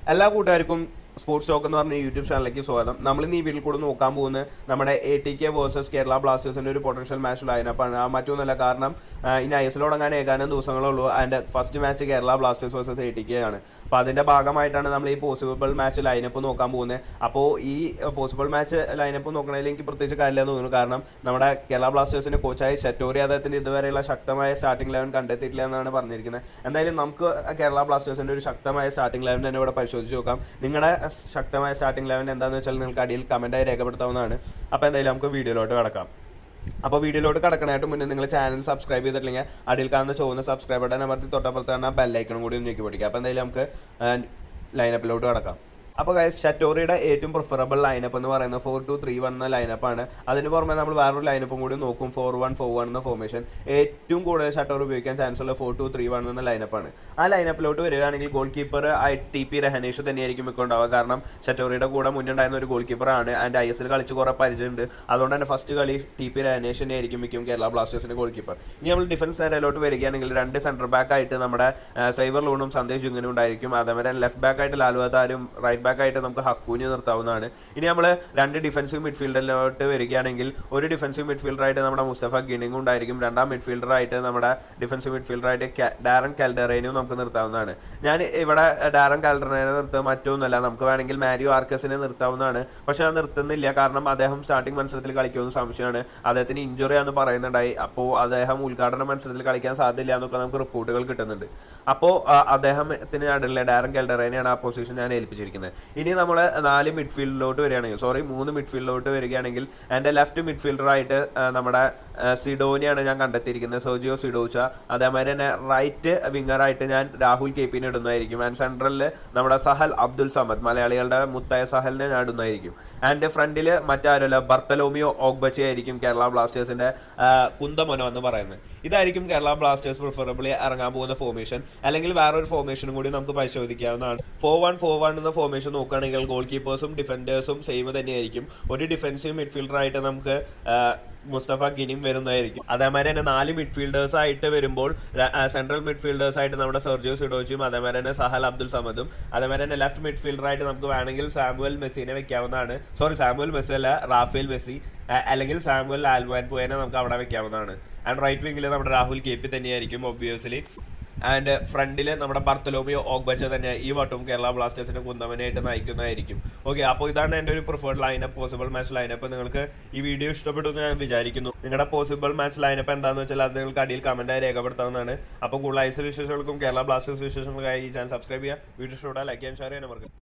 എല്ലാ കൂട്ടുകാർക്കും sports talk എന്ന് പറഞ്ഞ യൂട്യൂബ് ചാനലിലേക്ക് സ്വാഗതം നമ്മൾ ഇന്ന് ഈ വീട്ടിൽ കൂടെ നോക്കാൻ പോകുന്നത് നമ്മുടെ A T K versus Kerala ബ്ലാസ്റ്റേഴ്സിന്റെ ഒരു പൊട്ടൻഷ്യൽ മാച്ച് ലൈനപ്പാണ് ആ മറ്റൊന്നുമല്ല കാരണം ആ, ഇനി ഐ എസ് എൽ തുടങ്ങാൻ ഏകാനും ദിവസങ്ങളേ ഉള്ളൂ അതിന്റെ first match Kerala Blasters versus A T K ആണ് അപ്പോൾ അതിന്റെ ഭാഗമായിട്ടാണ് നമ്മൾ ഈ പോസിബിൾ മാച്ച് ലൈനപ്പ് നോക്കാൻ പോകുന്നത് അപ്പോൾ ഈ പോസിബിൾ മാച്ച് ലൈനപ്പ് നോക്കണതിൽ എനിക്ക് പ്രത്യേകിച്ച് കാര്യമില്ലെന്ന് തോന്നുന്നു കാരണം നമ്മുടെ കേരള ബ്ലാസ്റ്റേഴ്സിന്റെ കോച്ചായ ഷറ്റോറി അദ്ദേഹത്തിന്റെ ഇതുവരെയുള്ള ശക്തമായ സ്റ്റാർട്ടിംഗ് ലെവൻ കണ്ടെത്തിയിട്ടില്ല എന്നാണ് പറഞ്ഞിരിക്കുന്നത് എന്തായാലും നമുക്ക് കേരള ബ്ലാസ്റ്റേഴ്സിന്റെ ഒരു ശക്തമായ സ്റ്റാർട്ടിംഗ് ലെവൻ തന്നെ ഇവിടെ പരിശോധിച്ച് നോക്കാം നിങ്ങളുടെ ശക്തമായ സ്റ്റാർട്ടിംഗ് ലെവൻ എന്താണെന്ന് വെച്ചാൽ നിങ്ങൾക്ക് അടിയിൽ കമന്റായി രേഖപ്പെടുത്താവുന്നതാണ് അപ്പോൾ എന്തായാലും നമുക്ക് വീഡിയോയിലോട്ട് കിടക്കാം അപ്പോൾ വീഡിയോയിലോട്ട് കിടക്കണായിട്ട് മുന്നേ നിങ്ങൾ ചാനൽ സബ്സ്ക്രൈബ് ചെയ്തിട്ടില്ലെങ്കിൽ അടിയിൽ കാണുന്ന ചുവന്ന സബ്സ്ക്രൈബ് ബട്ടൺ അമർത്തി തൊട്ടപ്പുറത്ത് കാണുന്ന ബെല്ലൈക്കണും കൂടി ഒന്ന് ഞെക്കി പിടിക്കുക അപ്പോൾ എന്തായാലും നമുക്ക് ലൈനപ്പിലോട്ട് കിടക്കാം അപ്പോൾ ഗൈസ് ഷറ്റോറിയുടെ ഏറ്റവും പ്രിഫറബിൾ ലൈനപ്പ് എന്ന് പറയുന്നത് ഫോർ ടു ത്രീ വൺ എന്ന ലൈനപ്പാണ് അതിന് പുറമെ നമ്മൾ വേറൊരു ലൈനപ്പും കൂടി നോക്കും ഫോർ വൺ ഫോർ വൺ എന്ന ഫോർമേഷൻ ഏറ്റവും കൂടുതൽ ഷട്ടോർ ഉപയോഗിക്കാൻ ചാൻസ് ഉള്ള ഫോർ ടു ത്രീ വൺ എന്ന ലൈനപ്പാണ് ആ ലൈനപ്പിലോട്ട് വരികയാണെങ്കിൽ goalkeeper T P Rahnesh തന്നെയായിരിക്കും ഇപ്പോൾ ഉണ്ടാവുക കാരണം ഷറ്റോറിയുടെ കൂടെ മുന്നുണ്ടായിരുന്ന ഒരു ഗോൾ കീപ്പറാണ് ആൻഡ് ഐ എസ് എൽ കളിച്ച് കുറേ പരിചയമുണ്ട് അതുകൊണ്ട് തന്നെ ഫസ്റ്റ് കളി ടി പി രഹനേഷ് തന്നെയായിരിക്കും മിക്കും കേരള ബ്ലാസ്റ്റേഴ്സിന്റെ ഗോൾ കീപ്പർ ഇനി നമ്മൾ ഡിഫൻസ് ഏരിയയിലോട്ട് വരികയാണെങ്കിൽ രണ്ട് സെന്റർ ബാക്ക് ആയിട്ട് നമ്മുടെ ആ, സൈബർ ലൂണും സന്ദേശ് ജുങ്ങിനും ഉണ്ടായിരിക്കും അതേപോലെ ലെഫ്റ്റ് ബാക്ക് ആയിട്ട് ലാലുവതാരും റൈറ്റ് ബാക്ക് ആയിട്ട് നമുക്ക് ഹക്കൂനി നിർത്താവുന്നതാണ് ഇനി നമ്മൾ രണ്ട് ഡിഫൻസീവ് മിഡ്ഫീൽഡറിലോട്ട് വരികയാണെങ്കിൽ ഒരു ഡിഫൻസീവ് മിഡ്ഫീൽഡറായിട്ട് നമ്മുടെ മുസ്തഫ ഗിനിങ് ഉണ്ടായിരിക്കും രണ്ടാം മിഡ്ഫീൽഡറായിട്ട് നമ്മുടെ ഡിഫൻസീവ് മിഡ്ഫീൽഡറായിട്ട് ഡാരൻ കാൽഡറേനും നമുക്ക് നിർത്താവുന്നതാണ് ഞാൻ ഇവിടെ ഡാരൻ കാൽഡറേനെ നിർത്തുക മറ്റൊന്നുമല്ല നമുക്ക് വേണമെങ്കിൽ മാരിയോ ആർക്കസിനെ നിർത്താവുന്നതാണ് പക്ഷെ ഞാൻ നിർത്തുന്നില്ല കാരണം അദ്ദേഹം സ്റ്റാർട്ടിംഗ് മത്സരത്തിൽ കളിക്കുമെന്ന് സംശയമാണ് അദ്ദേഹത്തിന് ഇഞ്ചുറി ആണെന്ന് പറയുന്നുണ്ടായി അപ്പോൾ അദ്ദേഹം ഉദ്ഘാടന മത്സരത്തിൽ കളിക്കാൻ സാധ്യതയില്ല എന്നൊക്കെ നമുക്ക് റിപ്പോർട്ടുകൾ കിട്ടുന്നുണ്ട് അപ്പോൾ അദ്ദേഹത്തിന് അടിയിലെ ഡാരൻ കാൽഡറേനെയാണ് ആ പൊസിഷൻ ഞാൻ ഏൽപ്പിച്ചിരിക്കുന്നത് ഇനി നമ്മൾ നാല് മിഡ്ഫീൽഡിലോട്ട് വരികയാണെങ്കിൽ സോറി മൂന്ന് മിഡ്ഫീൽഡിലോട്ട് വരികയാണെങ്കിൽ എൻ്റെ ലെഫ്റ്റ് മിഡ്ഫീൽഡറായിട്ട് നമ്മുടെ ആ, സിഡോനിയാണ് ഞാൻ കണ്ടെത്തിയിരിക്കുന്നത് സെർജിയോ സിഡോച്ച അതേമാതിരി തന്നെ റൈറ്റ് വിങ്ങറായിട്ട് ഞാൻ രാഹുൽ കെ പിനെ ഇടുന്നതായിരിക്കും ആൻഡ് സെൻട്രലിൽ നമ്മുടെ സഹൽ അബ്ദുൽ സമദ് മലയാളികളുടെ മുത്തായ സഹലിനെ ഞാൻ ഇടുന്നതായിരിക്കും ആൻഡ് ഫ്രണ്ടിൽ മറ്റാരുമല്ല ബർത്തലോമിയോ ഓഗ്ബച്ചെ ആയിരിക്കും കേരള ബ്ലാസ്റ്റേഴ്സിന്റെ ആ, കുന്തമനോ എന്ന് പറയുന്നത് ഇതായിരിക്കും കേരള ബ്ലാസ്റ്റേഴ്സ് പ്രിഫറബിളി ഇറങ്ങാൻ പോകുന്ന ഫോർമേഷൻ അല്ലെങ്കിൽ വേറൊരു ഫോർമേഷനും കൂടി നമുക്ക് പരിശോധിക്കാവുന്നതാണ് ഫോർ വൺ ഫോർ വൺ എന്ന ഫോർമേഷൻ നോക്കുകയാണെങ്കിൽ ഗോൾ കീപ്പേഴ്സും ഡിഫൻഡേഴ്സും സെയിം തന്നെയായിരിക്കും ഒരു ഡിഫൻസീവ് മിഡ്ഫീൽഡറായിട്ട് നമുക്ക് ആ, മുസ്തഫ ഗിനിം വരുന്നതായിരിക്കും അതേമാതിരി തന്നെ നാല് മിഡ്ഫീൽഡേഴ്സ് ആയിട്ട് വരുമ്പോൾ സെൻട്രൽ മിഡ്ഫീൽഡേഴ്സ് ആയിട്ട് നമ്മുടെ സെർജിയോ സിഡോച്ചും അതേമാതിരി തന്നെ സഹൽ അബ്ദുൽ സമദും അതേമാതിരി തന്നെ ലെഫ്റ്റ് മിഡ്ഫീൽഡറായിട്ട് നമുക്ക് വേണമെങ്കിൽ സാമുവൽ മെസ്സിനെ വെക്കാവുന്നതാണ് സോറി സാമുവൽ മെസ്സി അല്ല റാഫേൽ മെസ്സി ആ, അല്ലെങ്കിൽ സാമുവൽ ആൽവാൻ പോയനെ നമുക്ക് അവിടെ വെക്കാവുന്നതാണ് ആൻഡ് റൈറ്റ് വിങ്ങിൽ നമ്മുടെ രാഹുൽ കെ പി തന്നെയായിരിക്കും ഒബ്വിയസ്ലി ആൻഡ് ഫ്രണ്ടിൽ നമ്മുടെ ബർത്തലോമിയോ ഓഗ്ബച്ച തന്നെ ഈ വട്ടവും കേരള ബ്ലാസ്റ്റേഴ്സിന്റെ കുന്തമനായിട്ട് നയിക്കുന്നതായിരിക്കും ഓക്കെ അപ്പോൾ ഇതാണ് എൻ്റെ ഒരു preferred lineup possible match lineup നിങ്ങൾക്ക് ഈ വീഡിയോ ഇഷ്ടപ്പെട്ടു എന്ന് ഞാൻ വിചാരിക്കുന്നു നിങ്ങളുടെ പോസിബിൾ മാച്ച് ലൈനപ്പ് എന്താണെന്ന് വെച്ചാൽ അത് നിങ്ങൾക്ക് അടിയിൽ കമന്റായി രേഖപ്പെടുത്താവുന്നതാണ് അപ്പോൾ കൂടുതൽ ഐസ് വിശേഷങ്ങൾക്കും കേരള ബ്ലാസ്റ്റേഴ്സ് വിശേഷങ്ങൾക്കായി ഈ ചാനൽ സബ്സ്ക്രൈബ് ചെയ്യുക വീഡിയോ ഇഷ്ടപ്പെട്ടാൽ ലൈക്ക് ചെയ്യാൻ ഷെയർ ചെയ്യാൻ മറക്കും